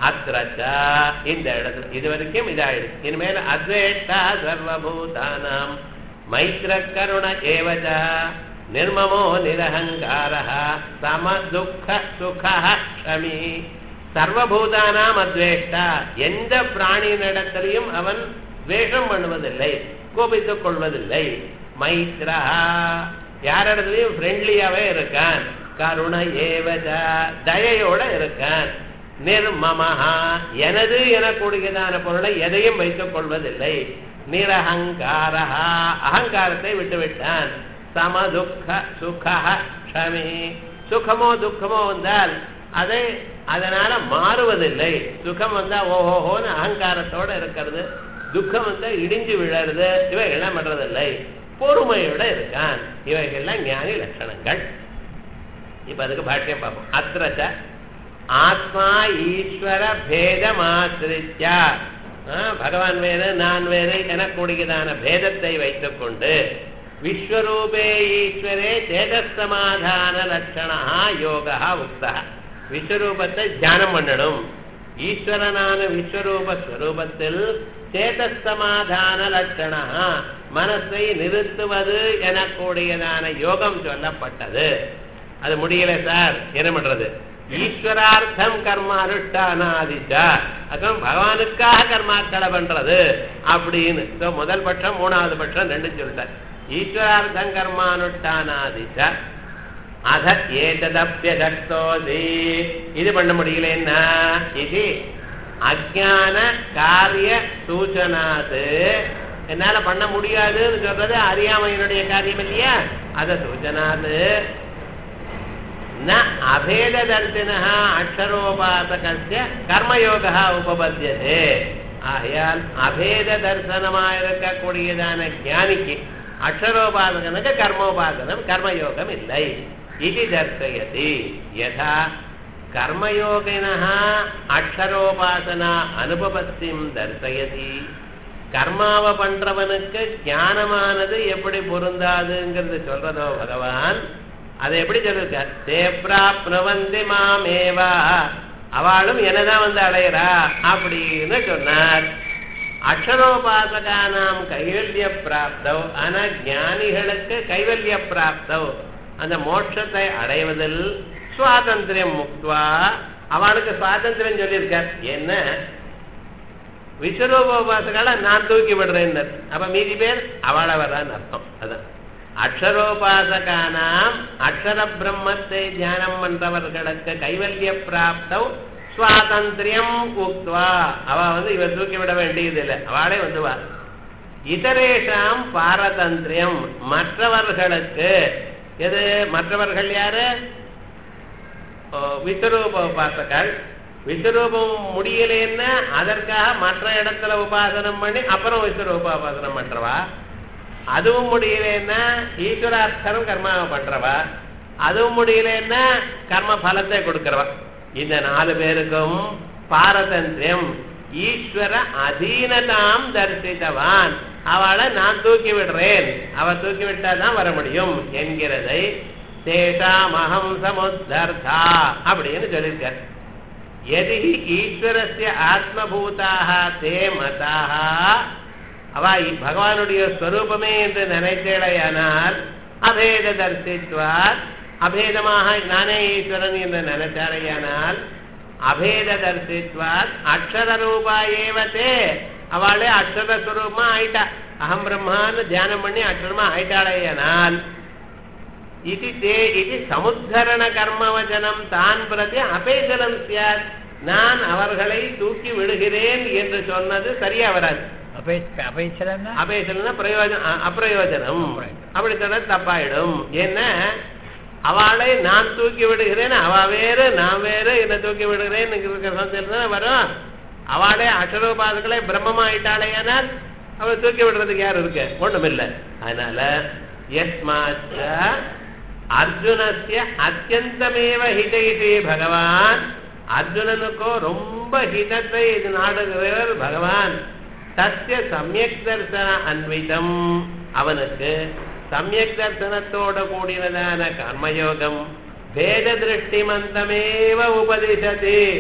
அத்திரச்ச இந்த இடத்துல இது வரைக்கும் இதாயிடுச்சு இனிமேல் அத்வேஷ்டா சர்வபூதானாம் மைத்ர கருண ஏவச்ச நிர்மமோ நிரஹங்கார சம துக்க சுக க்ஷமி சர்வபூதானாம் அத்வேஷ்டா எந்த பிராணியினிடத்திலையும் அவன் துவேஷம் பண்ணுவதில்லை கோபித்துக் கொள்வதில்லை மைத்ரா யாரிடத்துலயும் ஃப்ரெண்ட்லியாவே இருக்கான் கருண ஏவஜ தயையோட இருக்கான் நிர்மமஹா எனது எனக்கூடியதான பொருளை எதையும் வைத்துக் கொள்வதில்லை நிரஹங்காரஹா அகங்காரத்தை விட்டுவிட்டான் சமதுக்க சுக க்ஷமி சுகமோ துக்கமோ வந்தால் அதை அதனால மாறுவதில்லை சுகம் வந்தா ஓஹோஹோன்னு அகங்காரத்தோட இருக்கிறது துக்கம் வந்தா இடிஞ்சு விழறது இவைகள்லாம் பண்றதில்லை பொறுமையோட இருக்கான் இவைகள்லாம் ஞானி லட்சணங்கள் இப்ப அதுக்கு பாஷ்யம் பார்ப்போம் அத்திரச்ச ஆத்மா ஈஸ்வர பேதமாசிரித்யா பகவான் வேறு நான் வேறு எனக்கூடியதான பேதத்தை வைத்துக் கொண்டு விஸ்வரூபே ஈஸ்வரே சேதசமாதான லட்சணா யோகா உக்தா விஸ்வரூபத்தை தியானம் பண்ணணும் ஈஸ்வரனான விஸ்வரூப ஸ்வரூபத்தில் சேதசமாதான லட்சணா மனசை நிறுத்துவது எனக்கூடியதான யோகம் சொல்லப்பட்டது அது முடியல சார் என்ன பண்றது ஈஸ்வரார்த்தம் கர்மா அனுஷ்டானாதிச்சா அப்புறம் பகவானுக்காக கர்மாக்களை பண்றது அப்படின்னு So, முதல் பட்சம் மூணாவது பட்சம் ரெண்டு சொல்லிட்டார் ஈஸ்வரார்த்தம் கர்மானுஷ்டானாதிச்சா அத ஏததப்பியதக்தோதி இது பண்ண முடியலன்னா இது அஜான காரிய சூச்சனாது என்னால பண்ண முடியாதுன்னு சொல்றது அறியாமையினுடைய காரியம் இல்லையா அத சூச்சனாது ந அபேத தர்சின அக்ஷரோபாசகஸ்ய கர்மயோக உபபத்தியதே ஆகையால் அபேத தர்சனமாக இருக்கக்கூடியதான ஞானிக்கு அக்ஷரோபாசகனுக்கு கர்மோபாசனம் கர்மயோகம் இல்லை இது தர்சயதி யதா கர்மயோகின அக்ஷரோபாசனா அனுபவத்தியும் தர்சயதி கர்மாவை பண்றவனுக்கு ஞானமானது எப்படி பொருந்தாதுங்கிறது சொல்றதோ பகவான் அதை எப்படி சொல்லிருக்க தேப்ராப்னவந்தி மாமேவா அவளும் என்னதான் வந்து அடையிறா அப்படின்னு சொன்னார் அக்ஷரோபாசகானாம் கைவல்ய பிராப்தவ் ஆனா ஞானிகளுக்கு கைவல்ய பிராப்தவ் அந்த மோட்சத்தை அடைவதில் சுவாதந்திரம் முக்துவா அவனுக்கு சுவாதந்திரம் சொல்லியிருக்கார் என்ன விஸ்வரூபோபாசகளை நான் தூக்கி விடுறேன் அப்ப மீதி பேர் அவளை வர்றான்னு அர்த்தம் அதான் அக்ஷரோபாசகானாம் அக்ஷர பிரம்மத்தை தியானம் பண்றவர்களுக்கு கைவல்ய பிராப்தவ் சுவாதந்திரியம் உக்துவா அவ வந்து இவர் தூக்கி விட வேண்டியது இல்லை அவளே வந்துவா இதரேஷாம் பாரதந்திரியம் மற்றவர்களுக்கு எது மற்றவர்கள் யாரு ஓ, விஸ்வரூப உபாசகர் விஸ்வரூபம் முடியலைன்னா அதற்காக மற்ற இடத்துல உபாசனம் பண்ணி அப்புறம் விஸ்வரூப உபாசனம் பண்றவா அதுவும் முடியலன்னா ஈஸ்வரார்த்தம் கர்மாவை பண்றவா அதுவும் முடியலன்னா கர்ம பலத்தை கொடுக்கறவா இந்த நாலு பேருக்கும் பாரதந்திரம் ஈஸ்வர அதீனதாம் தரிசித்தவான் அவளை நான் தூக்கி விடுறேன் அவ தூக்கி விட்டாதான் வர முடியும் என்கிறதை தேஷாம் அகம் சமுத்தர்த்தா அப்படின்னு சொல்லியிருக்கார் எதி ஈஸ்வரஸ்ய ஆத்மபூதாக தே மதாக அவ இ- பகவானுடைய ஸ்வரூபமே என்று நினைத்தேடையானால் அபேத தரிசித்வார் அபேதமாக நானே ஈஸ்வரன் என்று நினைத்தாரையானால் அபேத தரிசித்வார் அக்ஷர ரூபா ஏவத்தே அவளே அக்ஷர ஸ்வரூபமா ஆயிட்டா அகம் பிரம்மான்னு தியானம் பண்ணி அக்ஷரமா ஆயிட்டாளையானால் இது தே இது சமுத்தரண கர்மவச்சனம் தான் பிரதி அபேதனம் சியாத் நான் அவர்களை தூக்கி விடுகிறேன் என்று சொன்னது சரியா வராது அபேட்சலன்னா அபேசனா பிரயோஜனம் அ- அப்பிரயோஜனம் அப்பிரயோஜனம். அப்படி சொன்னா தப்பாயிடும் என்ன அவளை நான் தூக்கி விடுகிறேன் அவ வேறு நான் வேறு என்ன தூக்கி விடுகிறேன் இருக்கிற சந்தேகம் வரும் அவளே அக்ஷரோபாதங்களை பிரம்மமாயிட்டாளேயானால் அவளை தூக்கி விடுறதுக்கு யார் இருக்கு ஒண்ணும் இல்லை அதனால யஸ்மாச்ச அர்ஜுனஸ்ய அத்தியந்தமேவ ஹிதைஷி பகவான் அர்ஜுனனுக்கோ ரொம்ப ஹிதத்தை இது நாடுகிறவர் பகவான் தஸ்ய சமயக் தர்சன அன்விதம் அவனுக்கு சமயக் தர்சனத்தோட கூடினதான கர்மயோகம் வேத திருஷ்டி மந்தமேவ உபதிஷதி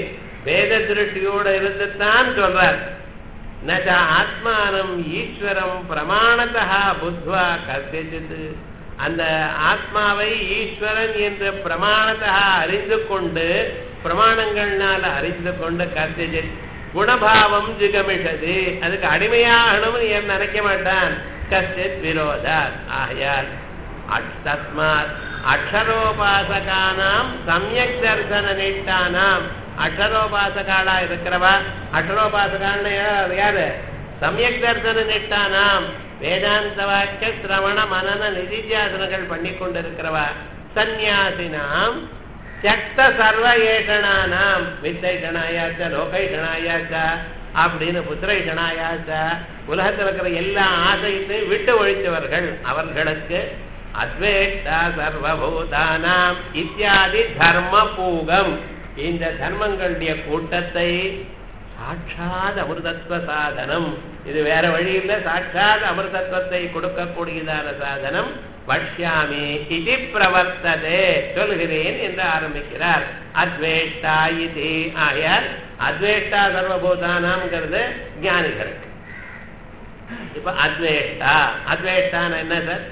வேத திருஷ்டியோட இருந்துத்தான் சொல்றார் நச்ச ஆத்மானம் ஈஸ்வரம் பிரமாணத்தா புத்வா கசிச்சித் அந்த ஆத்மாவை ஈஸ்வரன் என்று பிரமாணத்தா அறிந்து கொண்டு பிரமாணங்கள்னால அறிந்து கொண்டு கசிச்சித் குணபாவம் ஜிகமிஷது அதுக்கு அடிமையாகணும்னு ஏன் நினைக்க மாட்டான் கசித் விரோதா ஆகையால் தஸ்மாத் அக்ஷரோபாசகானாம் சமயக் தர்சன நிஷ்டானாம் அக்ஷரோபாசகாலா இருக்கிறவா அக்ஷரோபாசகான்னு யாரு சமயக் தர்சன நிஷ்டானாம் வேதாந்த வாக்கிய சிரவண மனன நிதித்தியாசனங்கள் பண்ணி கொண்டிருக்கிறவா சந்நியாசினாம் தியக்த சர்வ ஏஷனானாம் வித்தைஷனாயாச்ச லோகைஷனாயாச்ச அப்படின்னு புத்திரைஷனாயாச்ச உலகத்தில் இருக்கிற எல்லா ஆசையத்தையும் விட்டு ஒழித்தவர்கள் அவர்களுக்கு அத்வேஷ்டா சர்வபூதானாம் இத்தியாதி தர்ம பூகம் இந்த தர்மங்களுடைய கூட்டத்தை சாட்சாத் அமிர்தத்வ சாதனம் இது வேற வழி இல்ல சாட்சாத் அமிர்தத்வத்தை கொடுக்கக்கூடியதான சாதனம் பஷ்யாமி இது பிரவர்த்ததே சொல்கிறேன் என்று ஆரம்பிக்கிறார் அத்வேஷ்டா இது ஆயால் அத்வேஷ்டா சர்வபூதானாம்ங்கிறது ஞானிகளுக்கு இப்ப அத்வேஷ்டா அத்வேஷ்டான என்ன சார்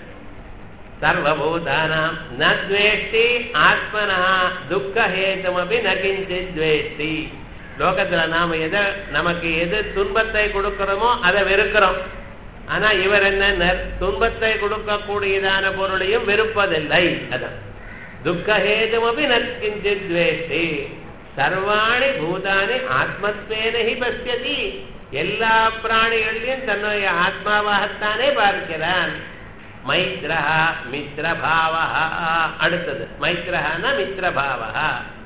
சர்வபூதானாம் ந துவேஷ்டி ஆத்மனா துக்க ஹேதுமபி ந கிஞ்சித் துவேஷ்டி லோகத்துல நாம எதை நமக்கு எது துன்பத்தை கொடுக்கிறோமோ அதை வெறுக்கிறோம் ஆனா இவர் என்ன துன்பத்தை கொடுக்கக்கூடியதான பொருளையும் வெறுப்பதில்லை அதான் துக்கஹேதுமபி நற்கிஞ்சித் துவேஷ்டி சர்வாணி பூதானி ஆத்மத்வேனஹி பசியதி எல்லா பிராணிகளையும் தன்னுடைய ஆத்மாவாகத்தானே பார்க்கிறான் மைத்ரா மித்ரபாவா அடுத்தது மைத்ரஹான மித்ரபாவா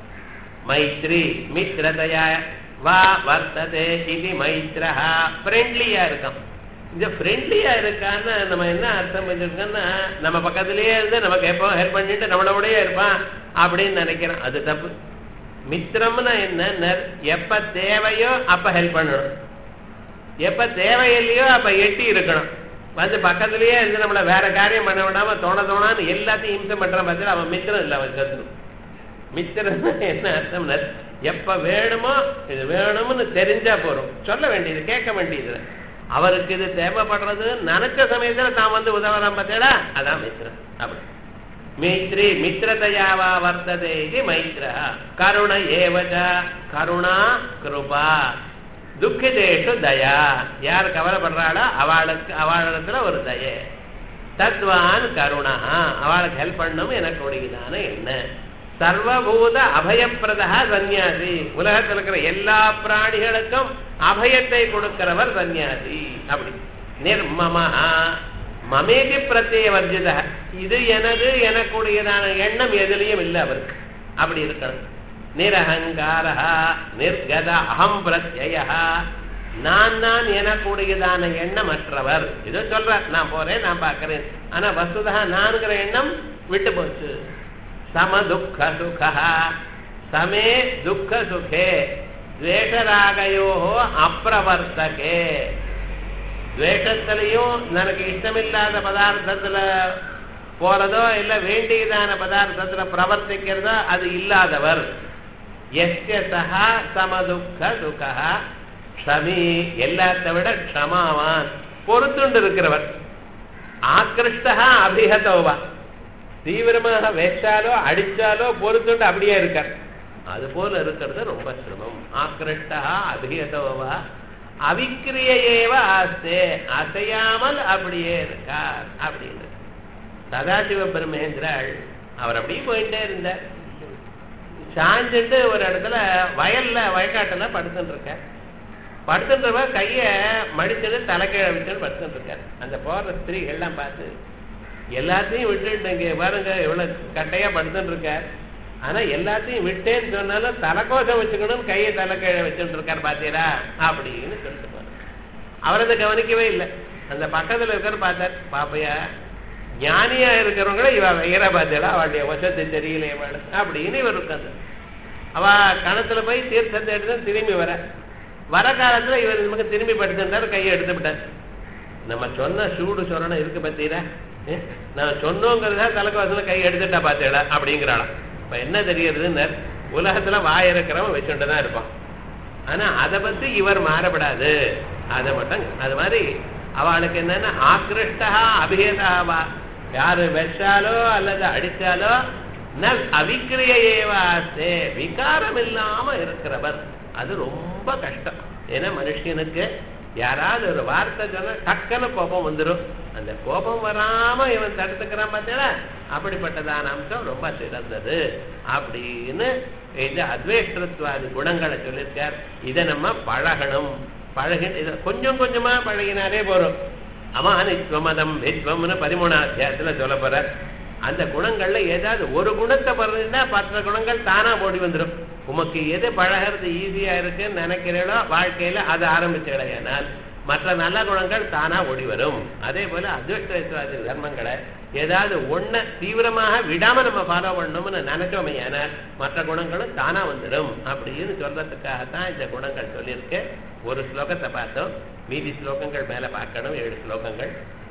மைத்ரி மித்ரதையா வா வர்த்ததே இது மைத்ரஹா ஃப்ரெண்ட்லியா இருக்கும் இந்த ஃப்ரெண்ட்லியா இருக்கான்னு நம்ம என்ன அர்த்தம் வச்சிருக்கோம்னா நம்ம பக்கத்திலேயே இருந்து நமக்கு எப்போ ஹெல்ப் பண்ணிட்டு நம்மளோடய இருப்பான் அப்படின்னு நினைக்கிறோம் அது தப்பு மித்திரம்னா என்ன எப்ப தேவையோ அப்ப ஹெல்ப் பண்ணணும் எப்ப தேவையில்லையோ அப்ப எட்டி இருக்கணும் வந்து பக்கத்திலேயே இருந்து நம்மள வேற காரியம் பண்ண விடாம தோண தோணான்னு எல்லாத்தையும் இம்சம் பண்றான் பார்த்து அவன் மித்திரம் இல்லை அவன் சத்ரு மித்திரம் என்ன அர்த்தம் எப்ப வேணுமோ இது வேணும்னு தெரிஞ்சா போறோம் சொல்ல வேண்டியது கேட்க வேண்டியது அவருக்கு இது தேவைப்படுறது நினைச்ச சமயத்துல தான் வந்து உதவலாம் பார்த்தேடா அதான் மித்திரம் அப்படி மைத்ரி மித்திரதையாவா வர்த்ததே இது மைத்ரா கருண ஏவஜ கருணா கிருபா துக்கிதேஷு தயா யார் கவலைப்படுறாளோ அவளுக்கு அவளிடத்துல ஒரு தய தத்வான் கருணா அவளுக்கு ஹெல்ப் பண்ணும் எனக்கு உடையதான என்ன சர்வபூத அபயப்பிரதா சன்னியாசி உலகத்தில் இருக்கிற எல்லா பிராணிகளுக்கும் அபயத்தை கொடுக்கிறவர் சன்னியாசி அப்படி நிர்மமஹா மமேதி பிரத்ய வர்ஜித இது எனது எனக்குடையதான எண்ணம் எதுலையும் இல்லை அவருக்கு அப்படி இருக்கணும் நிரகங்கார நிர்கத அகம் பிரத்ய நான் நான் எனக்குடையதான எண்ணமற்றவர் இதோ சொல்ற நான் போறேன் நான் பார்க்கிறேன் ஆனா வசுதா நான்கிற எண்ணம் விட்டு போச்சு சம துக்க சுக சமே துக்க சுகே துவேஷராகையோ அப்பிரவர்த்தகே துவேஷத்திலையும் எனக்கு இஷ்டமில்லாத பதார்த்தத்துல போறதோ இல்ல வேண்டியதான பதார்த்தத்துல பிரவர்த்திக்கிறதோ அது இல்லாதவர் எஸ்ய சகா சமதுக்க சுகா க்ஷமி எல்லாத்த விட க்ஷமாவான் பொறுத்துண்டு இருக்கிறவர் ஆக்கிருஷ்டா அபிஹதோவா தீவிரமாக வச்சாலோ அடிச்சாலோ பொறுத்துண்டு அப்படியே இருக்கார் அது போல இருக்கிறது ரொம்ப சிரமம் ஆக்கிருஷ்டா அபிஹதோவா அவிக்கிரியேவ ஆஸ்தே அசையாமல் அப்படியே இருக்கார் அப்படின்னு சதாசிவ பிரமேந்திராள் அவர் அப்படியே போயிட்டே இருந்தார் சாஞ்சுட்டு ஒரு இடத்துல வயல்ல வயக்காட்டுல படுத்துட்டு இருக்க படுத்துன்றவ கைய மடிச்சது தலைக்கீழ வச்சுன்னு படுத்துட்டு இருக்கார் அந்த போற ஸ்திரீகள்லாம் பார்த்து எல்லாத்தையும் விட்டுட்டு இங்க பாருங்க இவ்வளவு கட்டையா படுத்துட்டு இருக்கார் ஆனா எல்லாத்தையும் விட்டேன்னு சொன்னாலும் தலைக்கோசம் வச்சுக்கணும் கையை தலைக்கீழ வச்சுட்டு இருக்கார் பாத்தீரா அப்படின்னு சொல்லிட்டு போறார் அவர் அதை கவனிக்கவே இல்லை அந்த பக்கத்துல இருக்கிற பார்த்தார் பாப்பையா ஞானியா இருக்கிறவங்கள இவ வைகிற பார்த்தா அவளுடைய வசத்தை தெரியல இவள் அப்படின்னு இவர் உட்காந்து அவ கணத்துல போய் தீர்த்தத்தை எடுத்து திரும்பி வர வர காலத்துல இவர் நமக்கு திரும்பி படுத்திருந்தாரு கையை எடுத்து விட்டார் நம்ம சொன்ன சூடு சொரணம் இருக்கு பத்தீரா நான் சொன்னோங்கிறதா தலைக்கவாசல கை எடுத்துட்டா பார்த்தேடா அப்படிங்கிறாளாம் இப்ப என்ன தெரியறதுன்னு உலகத்துல வாய் இருக்கிறவன் வச்சுட்டு தான் இருப்பான் ஆனா அதை பத்தி இவர் மாறப்படாது அதை மட்டும் அது மாதிரி அவளுக்கு என்னன்னா ஆக்ருஷ்டா அபிஹேதாவா யாரு வெச்சாலோ அல்லது அடிச்சாலோ ந அவிக்கிரிய ஏவாஸ்தே விகாரம் இல்லாம இருக்கிறவர் அது ரொம்ப கஷ்டம் ஏன்னா மனுஷனுக்கு யாராவது ஒரு வார்த்தை சொன்னா டக்குன்னு கோபம் வந்துடும் அந்த கோபம் வராம இவன் தடுத்துக்கிறான் பார்த்தீங்களா அப்படிப்பட்டதான அம்சம் ரொம்ப சிறந்தது அப்படின்னு இது அத்வேஷ்டத்வாதி குணங்களை சொல்லியிருக்கார் இதை நம்ம பழகணும் பழகி இதை கொஞ்சம் கொஞ்சமா பழகினாலே போறோம் அமானித்வமதம் வித்வம்னு பதிமூணாம் அத்தியாயத்துல சொல்ல போற அந்த குணங்கள்ல ஏதாவது ஒரு குணத்தை பறந்துன்னா மற்ற குணங்கள் தானா ஓடி வந்துடும் உமக்கு எது பழகிறது ஈஸியா இருக்குன்னு நினைக்கிறீங்களோ வாழ்க்கையில அதை ஆரம்பிச்சிடையானால் மற்ற நல்ல குணங்கள் தானா ஓடி வரும் அதே போல அத்வைத்தவாதி தர்மங்களை ஏதாவது ஒண்ண தீவிரமாக விடாம நம்ம ஃபாலோ பண்ணணும்னு நினைச்சோமே ஆனால் மற்ற குணங்களும் தானா வந்துடும் அப்படின்னு சொல்றதுக்காகத்தான் இந்த குணங்கள் சொல்லியிருக்கேன் ஒரு ஸ்லோகத்தை பார்த்தோம் மீதி ஸ்லோகங்கள் மேல பார்க்கணும் ஏழு ஸ்லோகங்கள்